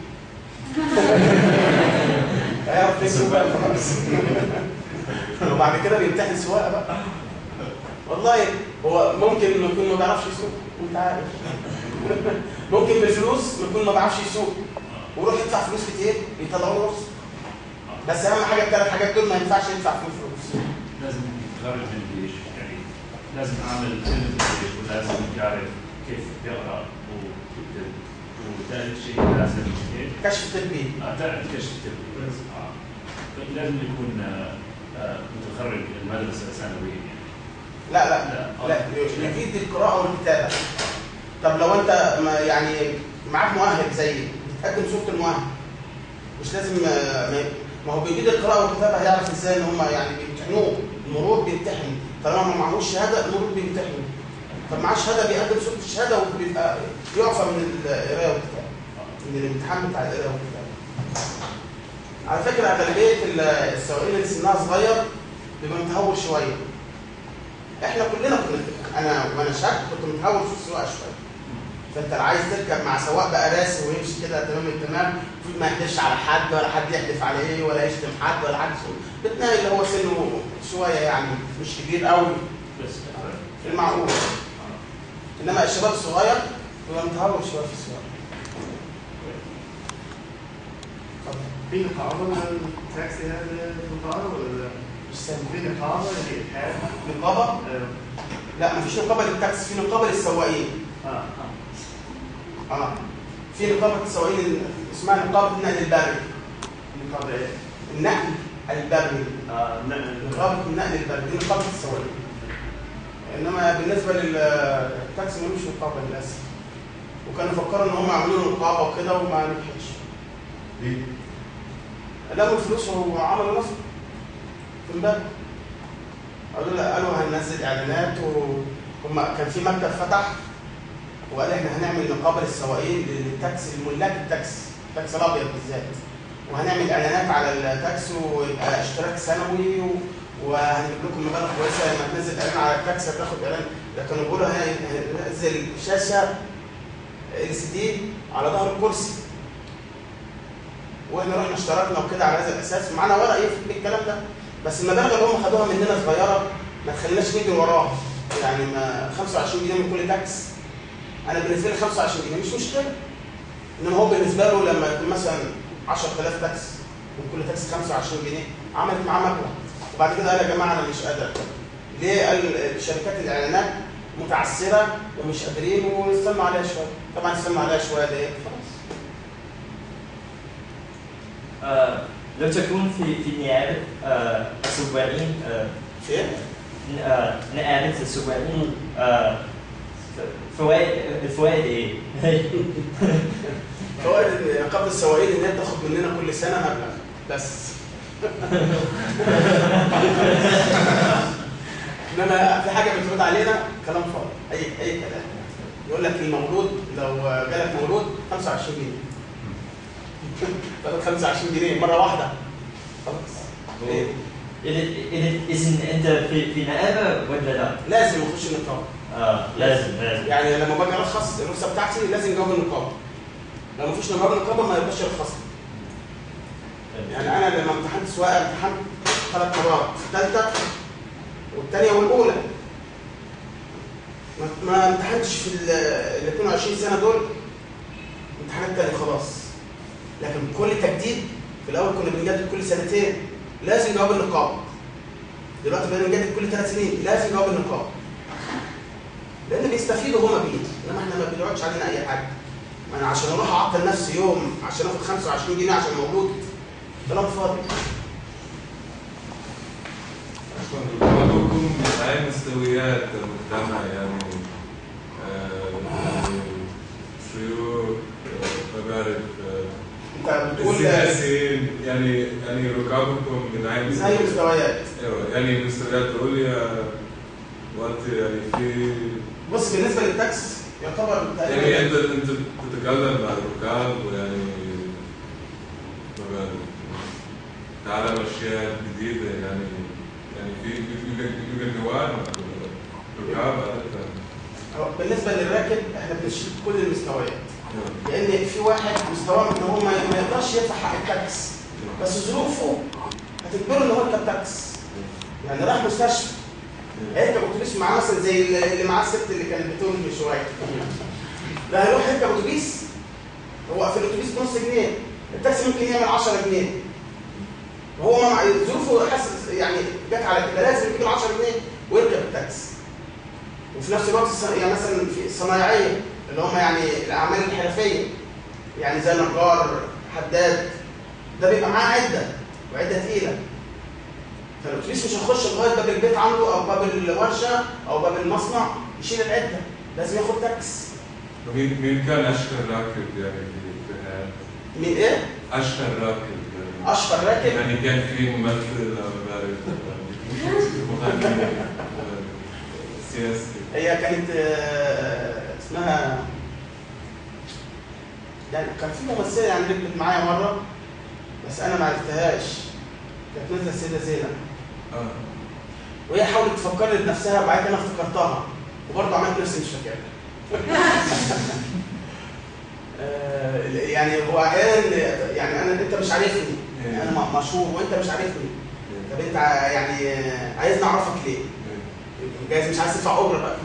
هيعرف يسوق بقى خلاص وبعد كده بيمتحن سواقه بقى والله هو ممكن انه يكون ما بيعرفش يسوق انت عارف ممكن بالفلوس يكون ما بيعرفش يسوق ويروح يدفع فلوس كتير يطلعوا له رخصه بس اهم حاجه الثلاث حاجات دول ما ينفعش يدفع فيهم فلوس لازم يتخرج من الجيش يعني لازم اعمل فيلم في الجيش ولازم يعرف كيف يقرا ويكتب وثالث شيء لازم ايه؟ كشف طبي آه، تعرف كشف طبي بس اه لازم يكون آه، آه، متخرج المدرسه الثانويه يعني لا لا لا. لا يفيد القراءه والكتابه طب لو انت ما يعني معاك مؤهل زي بتقدم صوره المؤهل مش لازم آه، ما- ما هو بيجيد القراءه والكتابه هيعرف ازاي ان هم يعني بيمتحنوه المرور بيمتحن طالما ما معهوش شهاده المرور بيمتحن طب معاه شهاده بيقدم صوره الشهاده وبيبقى يعفى من القراءه والكتابه من الامتحان بتاع القراءه والكتابه على فكره اغلبيه ال- السواقين اللي سنها صغير بيبقى متهور شويه احنا كلنا كنا انا وانا شاب كنت متهور في السواقه شويه فانت لو عايز تركب مع سواق بقى راسي ويمشي كده تمام التمام المفروض ما يحدفش على حد ولا حد يحدف عليه ولا يشتم حد ولا حد بتنقي اللي هو سنه شويه يعني مش كبير قوي بس في المعقول انما الشباب الصغير بيبقى متهور شويه في السواقه اتفضل. في نقابه من التاكسي هذا نقابه ولا مش سامع في نقابه اللي الحاد نقابه آه، لا مفيش نقابه للتاكسي في نقابه للسواقين اه اه في نقابه السواقين اسمها نقابه النقل البري نقابه ايه؟ النقل البري اه نعم نقابه النقل البري دي نقابه السواقين انما بالنسبه للتاكسي ملوش نقابه للاسف وكانوا فكروا ان هم يعملوا له نقابه وكده وما نجحتش ليه؟ لقوا الفلوس وعملوا نصب في امبابه قالوا لا قالوا هننزل اعلانات وهم كان في مكتب فتح وقال احنا هنعمل نقابه للسواقين للتاكسي لملاك التاكسي التاكسي الابيض بالذات وهنعمل اعلانات على التاكسي ويبقى اشتراك سنوي و... وهنجيب لكم مبالغ كويسه لما تنزل اعلان على التاكسي هتاخد اعلان لكن بيقولوا هننزل شاشه ال سي دي على ظهر الكرسي واحنا رحنا اشتركنا وكده على هذا الاساس معانا ورق يثبت بالكلام ده بس المبالغ اللي هم خدوها مننا صغيره ما تخليناش نجري وراها يعني ما 25 جنيه من كل تاكس انا بالنسبه لي 25 جنيه مش مشكله انما هو بالنسبه له لما يكون مثلا 10000 تاكس وكل تاكس 25 جنيه عملت معاه مبلغ وبعد كده قال يا جماعه انا مش قادر ليه قال شركات الاعلانات متعثره ومش قادرين ونستنوا عليها شويه طبعا استنوا عليها شويه ديت خلاص آه، لو تكون في في نيابه آه، السواقين آه، فين؟ آه، نيابه السواقين آه، ف- فوائد الفوائد ايه؟ فوائد نقابه السواقين ان هي بتاخد مننا كل سنه مبلغ بس انما في حاجه بتعود علينا كلام فاضي اي اي كلام يقول لك المولود لو جالك مولود 25 جنيه تاخد 25 جنيه مره واحده خلاص ليه؟ إذا إذا إذا أنت في في نيابه ولا لا؟ لازم اخش النقابه آه لازم لازم يعني لما باجي ارخص الرخصه بتاعتي لازم جواب النقابه لو مفيش جواب النقابه ما يبقاش يرخص لي. يعني انا لما امتحنت سواقه امتحنت ثلاث مرات الثالثه والثانيه والاولى ما- ما امتحنتش في ال ال 22 سنه دول امتحانات تاني خلاص لكن كل تجديد في الاول كنا بنجدد كل سنتين لازم جواب النقابه دلوقتي بقينا نجدد كل ثلاث سنين لازم جواب النقابه لان بيستفيدوا هما بيه انما احنا ما بيقعدش علينا اي حاجه ما انا عشان اروح اعطل نفسي يوم عشان اخد 25 جنيه عشان مولود كلام فاضي رقابكم هاي مستويات المجتمع يعني آه، يعني شيوخ آه، ما بعرف انت آه، بتقول السياسيين يعني يعني رقابكم من هاي من هاي المستويات ايوه يعني مستويات عليا وانت يعني في بص بالنسبه للتاكس يعتبر يعني انت انت تتكلم مع الركاب ويعني ما بعرف تعلم اشياء جديده يعني يعني في يوجد يوجد نوع ركاب عادة هو بالنسبه للراكب احنا بنشيل كل المستويات لان في واحد مستواه ان هو ما ما يقدرش يدفع حق التاكس بس ظروفه هتجبره ان هو يركب تاكس يعني راح مستشفى هيركب اتوبيس معاه مثلا زي اللي اللي معاه الست اللي كانت بتقول من شويه ده هيروح يركب اتوبيس هو في الاتوبيس بنص جنيه التاكسي ممكن يعمل 10 جنيه وهو ما مع- ظروفه حاسس يعني جت على كده لازم يجيب ال 10 جنيه ويركب التاكسي وفي نفس الوقت الص- يعني مثلا في الصنايعيه اللي هم يعني الاعمال الحرفيه يعني زي نجار حداد ده بيبقى معاه عده وعده تقيله فالاتوبيس مش هيخش لغايه باب البيت عنده او باب الورشه او باب المصنع يشيل العده لازم ياخد تاكس مين مين كان اشهر راكب يعني في في هذا؟ مين ايه؟ اشهر راكب يعني اشهر راكب يعني كان في ممثل أو ما بعرف يعني مغني آه، سياسي هي كانت آه، اسمها يعني كان في ممثله يعني ركبت معايا مره بس انا ما عرفتهاش كانت نازله السيده زينب اه وهي حاولت تفكرني بنفسها وبعد كده انا افتكرتها وبرضه عملت نفسي مش فاكرها آه، يعني هو احيانا يعني انا انت مش عارفني يعني انا م- مشهور وانت مش عارفني طب انت ع- يعني آه، عايزني اعرفك ليه؟ جايز مش عايز تدفع اجره بقى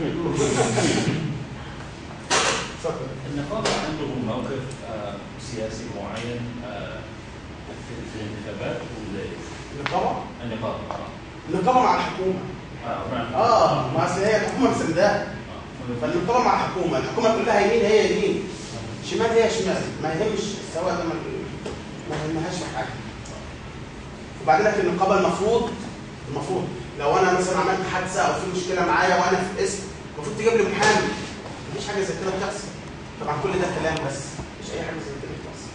اتفضل النقابة عندهم موقف آه، سياسي معين آه، في في الانتخابات ولا إيه؟ النقابه النقابة اه النقابه مع الحكومه اه مع- اه ما اصل هي الحكومه مسانداها فالنقابه مع الحكومه الحكومه كلها يمين هي يمين شمال هي شمال ما يهمش السواء ده ما ما يهمهاش في حاجه وبعدين لكن النقابه المفروض المفروض لو انا مثلا عملت حادثه او في مشكله معايا وانا في اسم المفروض تجيب لي محامي مفيش حاجه زي كده بتحصل طبعا كل ده كلام بس مش اي حاجه زي كده بتحصل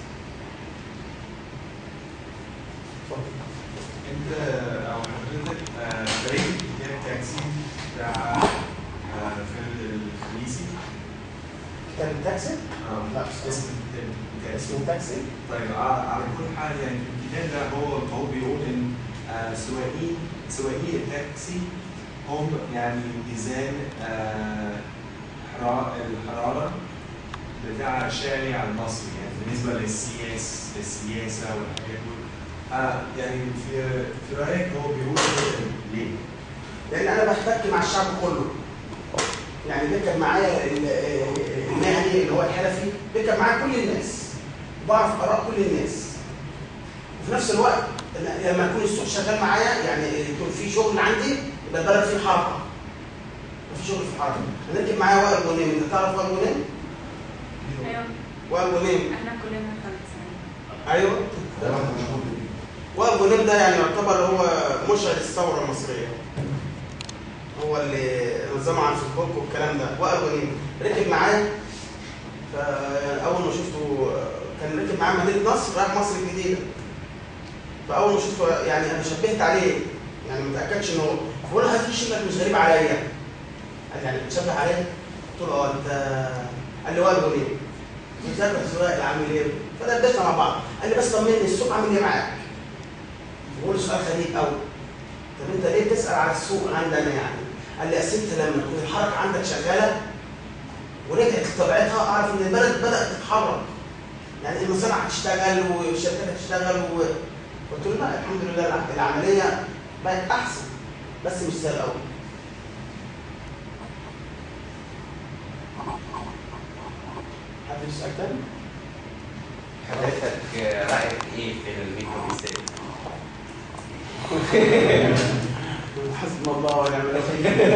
اتفضل انت او حضرتك آه، فريق جاب تاكسي بتاع آه، فيلم الخميسي كان التاكسي؟ اه لا اسم اسمه تاكسي طيب على على كل حال يعني في الكتاب ده هو هو بيقول ان آه، سواقين سواقين التاكسي هم يعني ميزان آه، حرا- الحراره بتاع الشارع المصري يعني بالنسبه للسياس للسياسه والحاجات دول آه يعني في في رايك هو بيقول ليه؟ لان انا بحتك مع الشعب كله يعني بيركب معايا ال- المهني اللي هو الحرفي بيركب معايا كل الناس بعرف اراء كل الناس وفي نفس الوقت أنا لما يكون السوق شغال معايا يعني يكون في شغل عندي يبقى البلد فيه حركه في شغل في حركه هنركب معايا وائل غنيم انت تعرف وائل غنيم؟ ايوه وائل غنيم احنا كلنا خلصنا ايوه وائل غنيم ده يعني يعتبر هو مشعل الثوره المصريه هو اللي نظمها على الفيسبوك والكلام ده وائل غنيم ركب معايا فاول ما شفته كان ركب معايا مدينه نصر رايح مصر الجديده فاول ما شفته يعني انا شبهت عليه يعني ما اتاكدش انه بقول له هذه شكلك مش غريب عليا قال يعني بتشبه عليا قلت له اه انت قال لي وائل غنيم ازيك يا أستاذ وائل عامل ايه؟ فدردشنا مع بعض قال لي بس طمني السوق عامل ايه معاك؟ بقول له سؤال غريب قوي طب انت ليه بتسال على السوق عندنا يعني؟ قال لي اصل انت لما تكون الحركه عندك شغاله ورجعت لطبيعتها اعرف ان البلد بدات تتحرك يعني المصانع هتشتغل والشركات هتشتغل و... قلت له لا الحمد لله الع- العمليه بقت احسن بس مش زي الاول حد يسال تاني؟ حضرتك رأيك ايه في الميكروبيسات؟ حسبنا الله ونعم الوكيل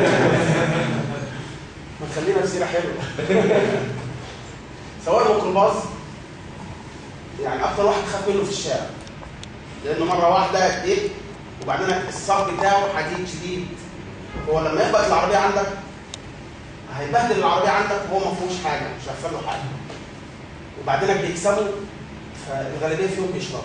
ما تخلينا في سيره حلوه سواء الميكروباص يعني اكتر واحد تخاف منه في الشارع لانه مره واحده دب وبعدين الصاج بتاعه حديد شديد هو لما يخبط العربيه عندك هيبهدل العربيه عندك وهو ما فيهوش حاجه مش هيحصل له حاجه وبعدين بيكسبوا فالغالبيه فيهم بيشربوا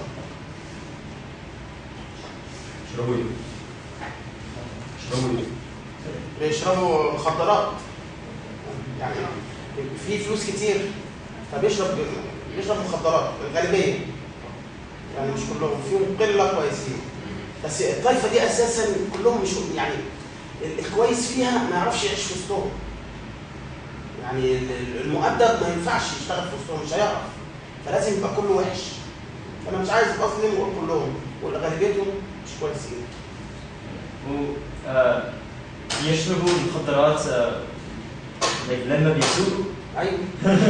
اشربوا ايه؟ اشربوا ايه؟ بيشربوا مخدرات يعني في فلوس كتير فبيشرب بيشرب مخدرات الغالبيه يعني مش كلهم فيهم قله كويسين بس الطائفه دي اساسا كلهم مش يعني ال- الكويس فيها ما يعرفش يعيش في وسطهم يعني ال- ال- المؤدب ما ينفعش يشتغل في وسطهم مش هيعرف فلازم يبقى كله وحش فانا مش عايز اظلم واقول كلهم وغالبيتهم مش كويسين و آه، يشربوا المخدرات آه، like لما بيسوقوا ايوه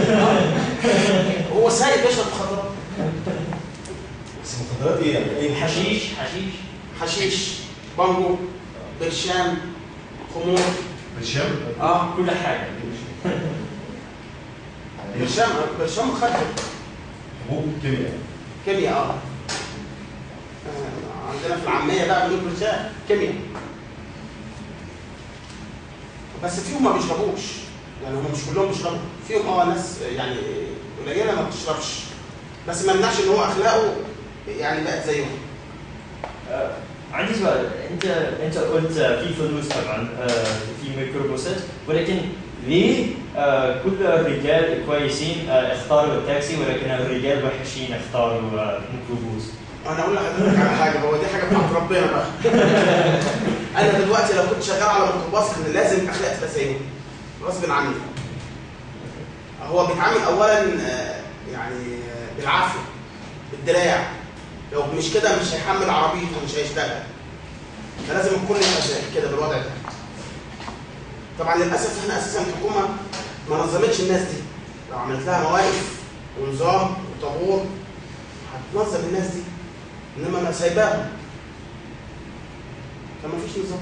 هو سايق بيشرب مخدرات بس المخدرات ايه يعني؟ اي حشيش حشيش حشيش بانجو برشام خمور برشام؟ اه كل حاجه برشام برشام مخدر حبوب كيمياء كيمياء اه آه، عندنا في العاميه بقى بنقول برشام كيمياء بس فيهم ما بيشربوش يعني هم مش كلهم بيشربوا فيهم اه ناس يعني قليله ما بتشربش بس ما يمنعش ان هو اخلاقه يعني بقت زيهم آه، عندي سؤال انت انت قلت آه، في فلوس طبعا آه، في ميكروباصات ولكن ليه آه، كل الرجال كويسين آه، اختاروا التاكسي ولكن الرجال وحشين اختاروا آه، ميكروباص انا اقول لحضرتك على حاجه هو دي حاجه بتاعت ربنا بقى انا دلوقتي لو كنت شغال على ميكروباص كان لازم اخلاق تبقى زيهم غصب عني هو بيتعامل اولا آه، يعني آه، بالعافيه بالدراع لو مش كده مش هيحمل عربيته ومش هيشتغل فلازم الكل يبقى زي كده بالوضع ده طبعا للاسف احنا اساسا الحكومه ما نظمتش الناس دي لو عملت لها مواقف ونظام وطابور هتنظم الناس دي انما ما سايباهم فما فيش نظام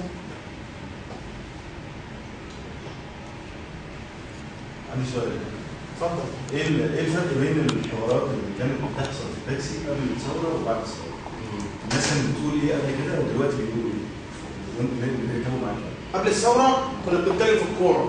عندي سؤال اتفضل ايه ال- ايه الفرق بين الحوارات اللي كانت بتحصل في التاكسي قبل الثوره وبعد الثوره؟ الناس كانت بتقول ايه قبل كده ودلوقتي بيقولوا ايه؟ وانتوا اللي بيركبوا معاك قبل الثوره كنا بنتكلم في الكوره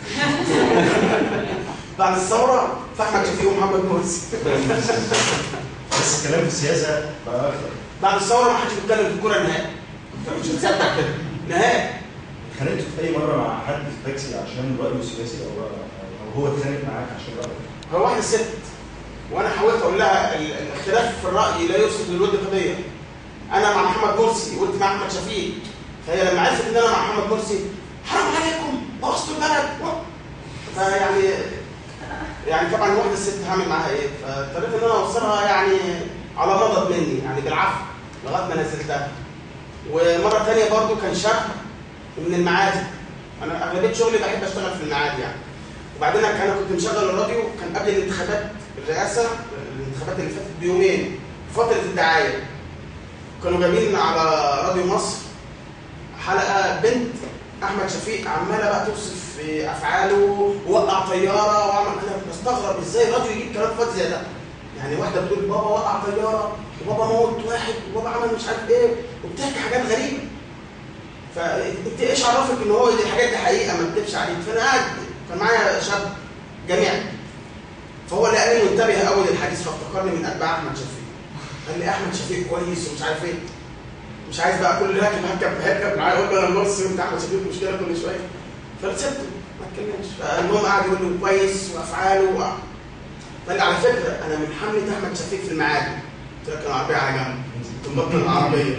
بعد الثوره فاحمد شفيق ومحمد مرسي بس الكلام في السياسه بقى اكتر بعد الثوره ما حدش بيتكلم في الكوره نهائي أنت مش هتصدق كده نهائي اتخانقتوا في اي مره مع حد في التاكسي عشان رايه السياسي او او هو اتخانق معاك عشان رايه؟ هو واحده ست وانا حاولت اقول لها ال- الاختلاف في الراي لا يفسد للود قضيه انا مع محمد مرسي وانت مع احمد شفيق فهي لما عرفت ان انا مع محمد مرسي حرام عليكم بوظتوا البلد فيعني يعني طبعا الواحده الست هعمل معاها ايه؟ فاضطريت ان انا اوصلها يعني على مضض مني يعني بالعافيه لغايه ما نزلتها ومره ثانيه برضو كان شاب من المعادي انا اغلبيه شغلي بحب اشتغل في المعادي يعني وبعدين انا كنت مشغل الراديو كان قبل الانتخابات الرئاسه الانتخابات اللي فاتت بيومين فتره الدعايه كانوا جايبين على راديو مصر حلقه بنت احمد شفيق عماله بقى توصف في افعاله ووقع طياره وعمل انا بستغرب ازاي الراديو يجيب كلام فاضي زي ده يعني واحده بتقول بابا وقع طياره وبابا موت واحد وبابا عمل مش عارف ايه وبتحكي حاجات غريبه فانت ايش عرفك ان هو دي الحاجات دي حقيقه ما تكتبش عليك فانا قاعد كان معايا شاب جامعي فهو اللي قال لي منتبه قوي للحديث فافتكرني من اتباع احمد شفيق قال لي احمد شفيق كويس ومش عارف ايه مش عايز بقى كل راكب هركب هركب معاه يقول له انا النص وانت احمد شفيق مشكله كل شويه فسبته ما اتكلمش فالمهم قعد يقول له كويس وافعاله و... قال لي على فكره انا من حمله احمد شفيق في المعادي قلت لك العربيه على جنب كنت مبطل العربيه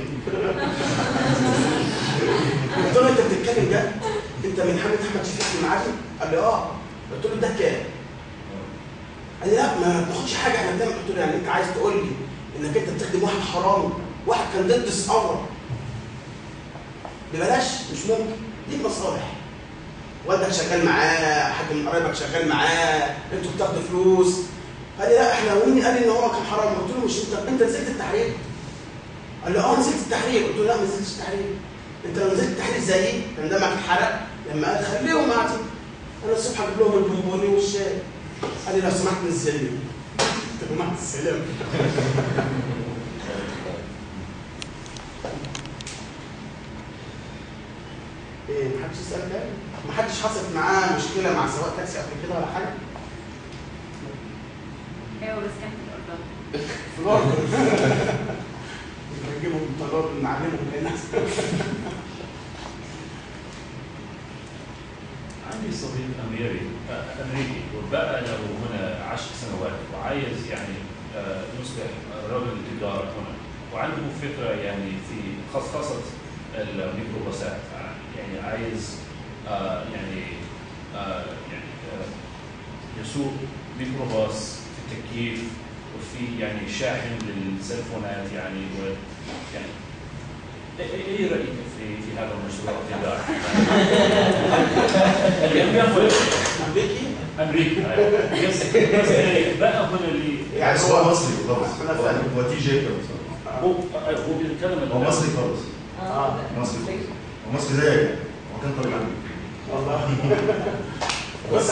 قلت له انت بتتكلم جد انت من حمله احمد شفيق في المعادي قال لي اه قلت له ده كام قال لي لا ما تاخدش حاجه احنا بنعمل قلت له يعني انت عايز تقول لي انك انت بتخدم واحد حرامي واحد كان ضد الثوره ببلاش مش ممكن دي مصالح والدك شغال معاه حد من قرايبك شغال معاه انتوا بتاخدوا فلوس قال لي لا احنا ومين قال لي ان هو كان حرام قلت له مش انت انت نزلت التحرير قال لي اه نزلت التحرير قلت له لا ما نزلتش التحرير انت لو نزلت التحرير زيي كان دمك اتحرق لما قال خليهم قاعدين انا الصبح اجيب لهم البونبوني والشاي قال لي لو سمحت نزلني قلت له مع السلامه ايه محدش يسال تاني محدش حصلت معاه مشكله مع سواق تاكسي قبل كده ولا حاجه ايوه بس كان في الاردن في الاردن نجيبهم من الاردن نعلمهم هنا عندي صديق اميري آه، امريكي وبقى له هنا عشر سنوات وعايز يعني آه، يصبح رجل تجاره هنا وعنده فكره يعني في خصخصه الميكروباصات يعني عايز آه، يعني آه، يعني آه، يسوق ميكروباص في تكييف وفي يعني شاحن للسيلفونات يعني و يعني ايه إيه رايك في في هذا المشروع التجاري؟ امريكي امريكي أيوة. بس بس بقى هنا اللي يعني بس هو هو مصري خالص أنا فاهم. هو تي جي كده هو هو بيتكلم هو مصري خالص اه مصري هو مصري زيك يعني. هو كان طالب عندي والله بص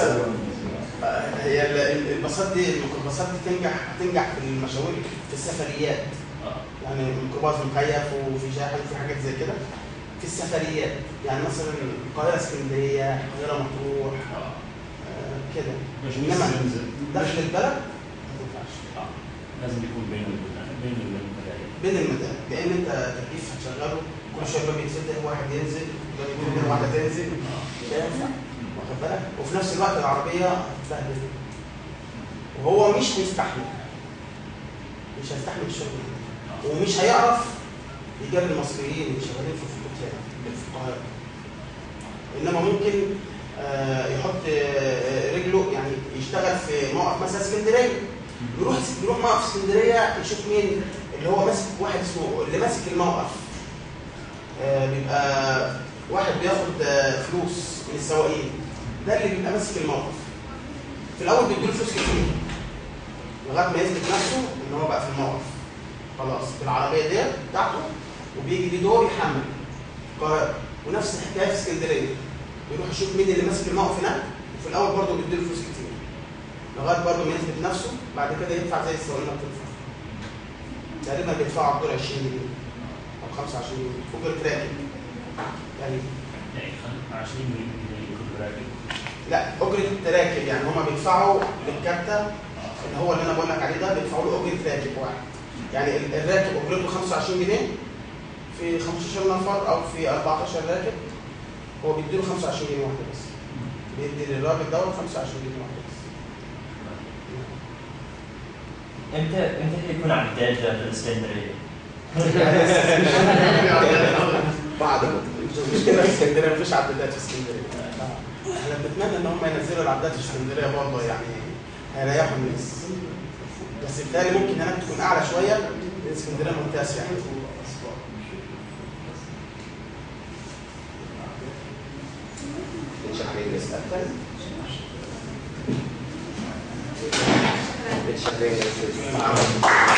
هي ال- ال- الباصات دي الميكروباصات دي تنجح هتنجح في المشاوير في السفريات آه. يعني ميكروباص مكيف وفي شاحن وفي حاجات زي كده في السفريات يعني مثلا القاهره اسكندريه القاهره مطروح آه. آه كده مش انما ينزل. داخل البلد ما تنفعش آه. لازم يكون بين ال- بين المدارس بين المدارس لان انت تكييف هتشغله كل شويه باب يتفتح واحد ينزل باب يتفتح واحده تنزل مش هينفع واخد بالك وفي نفس الوقت العربيه هتتبهدل وهو مش هيستحمل مش هيستحمل الشغل ده. ومش هيعرف يجاب المصريين اللي شغالين في الخطوط هنا في القاهره انما ممكن آه، يحط آه، رجله يعني يشتغل في موقف مثلا اسكندريه يروح يروح موقف اسكندريه يشوف مين اللي هو ماسك واحد اسمه اللي ماسك الموقف آه، بيبقى واحد بياخد آه، فلوس من السواقين ده اللي بيبقى ماسك الموقف في الاول بيديله فلوس كتير لغايه ما يثبت نفسه ان هو بقى في الموقف خلاص بالعربيه ديت بتاعته وبيجي ليه دور يحمل القاهره ونفس الحكايه في اسكندريه بيروح يشوف مين اللي ماسك الموقف هناك وفي الاول برضه بيديله فلوس كتير لغايه برضه ما يثبت نفسه بعد كده يدفع زي السواقين ما بتدفع تقريبا بيدفعوا على الدور 20 جنيه او 25 جنيه اجره راكب يعني يعني خم- 20 جنيه كل راكب لا اجره التراكب يعني هما بيدفعوا للكارتة اللي هو اللي انا بقول لك عليه ده بيدفعوا له اجره راكب واحد يعني ال- الراكب اجرته 25 جنيه في 15 نفر او في 14 راكب هو بيديله 25 جنيه واحده بس بيدي للراجل دوت 25 جنيه واحده بس امتى امتى حيكون عداد في الاسكندريه؟ بعد المشكله في اسكندريه مفيش عدادات في اسكندريه احنا بنتمنى ان هم ينزلوا العدادات في اسكندريه برضه يعني هيريحوا الناس بس بالتالي ممكن هناك تكون اعلى شويه لان اسكندريه منطقه سياحيه أكتر؟ It's a very nice